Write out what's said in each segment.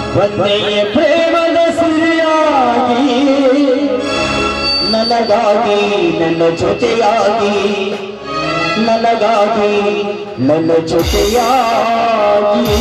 ಒಂದೆಯ ಪ್ರೇಮದ ಸಿರಿಯಾಗಿ ನನಗಾಗಿ ನನ್ನ ಜೊತೆಯಾಗಿ ನನಗಾಗಿ ನನ್ನ ಜೊತೆಯಾಗಿ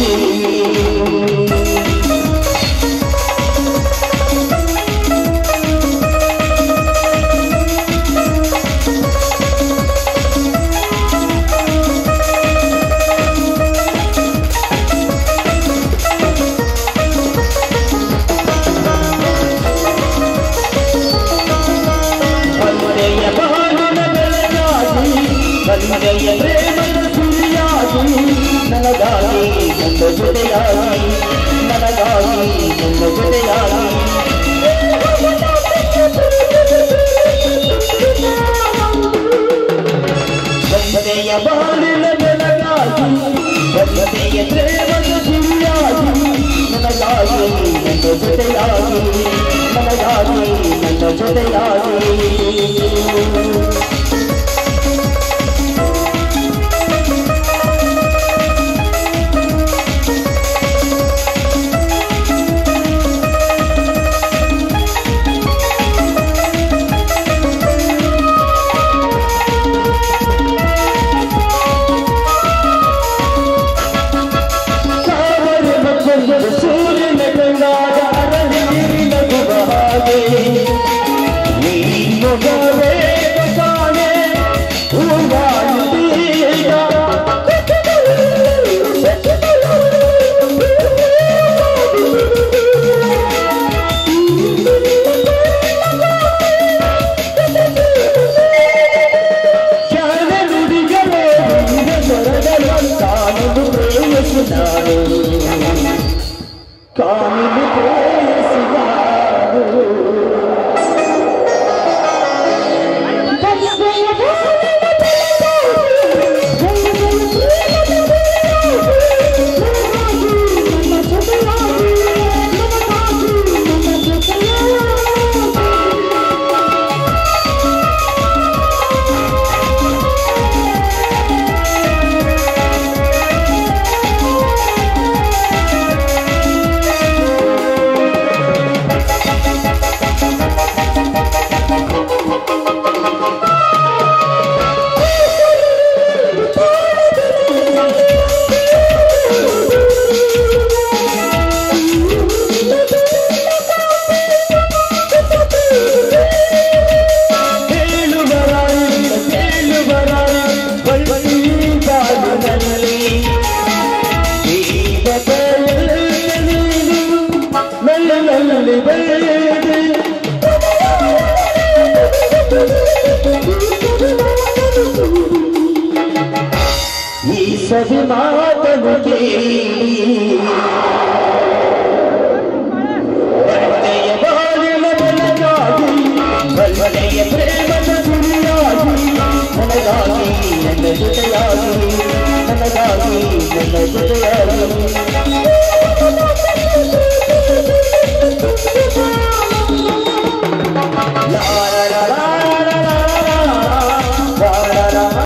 ಒಂದೆಯ ಬಾಳಿನ ಬೆಳಗಾಗಿ ಒಂದೆಯ ಪ್ರೇಮದ ಸುರಿಯಾಗಿ ನನಗಾಗಿ ನನ್ನ ಜೊತೆಯಾಗಿ ನನಗಾಗಿ ನನ್ನ ಜೊತೆಯಾಗಿ ಒಂದೆಯ ಬಾಳಿನ ಬೆಳಗಾಗಿ ಒಂದೆಯ ಪ್ರೇಮದ ಸುರಿಯಾಗಿ ನನಗಾಗಿ ನನ್ನ ಜೊತೆಯಾಗಿ ನನಗಾಗಿ ನನ್ನ ಜೊತೆಯಾಗಿ ಸಾವಿರ ಮಕ್ಕಳು ಸೂರ್ಯನ ಕಂಡಾಗ ಅರಳಿ ನಗುವ ಹಾಗೆ ನೀ ಮೊಗವೇ ಕಾಣೆ ಹೂವಾಡಿದೀಗ ಜ್ಞಾನ ನುಡಿಗಳೇ ನಿನ್ನ ಸ್ವರಗಳು ಕಾಣಲು ಪ್ರೇಯಸಿ ನಾನು ಕಾಣಲು ಪ್ರೇಯಸಿ ನಾನು ಹೇಳುವರಾಯಿ ಹೇಳುವರಾಯಿ ಬಳ್ಳಿ ಕಾಲಿನಲ್ಲಿ ದೀಪದಲ್ಲಿ ನೀನು ಮೆಲ್ಲ ಮೆಲ್ಲನೆ ಬೆಳೆದೆ ಈ ಸವಿ ಮಾತನು ಕೇಳಿ ಒಳ್ಳೆಯ ಬಾಳಿನ ಬೆಳಗಾಗಿ ಒಳ್ಳೆಯ ಪ್ರೇಮದ ಗುರಿಯಾಗಿ ನನಗಾಗಿ ನನ್ನ ಜೊತೆಯಾಗಿ ನನಗಾಗಿ ನನ್ನ ಜೊತೆಯಾಗಿ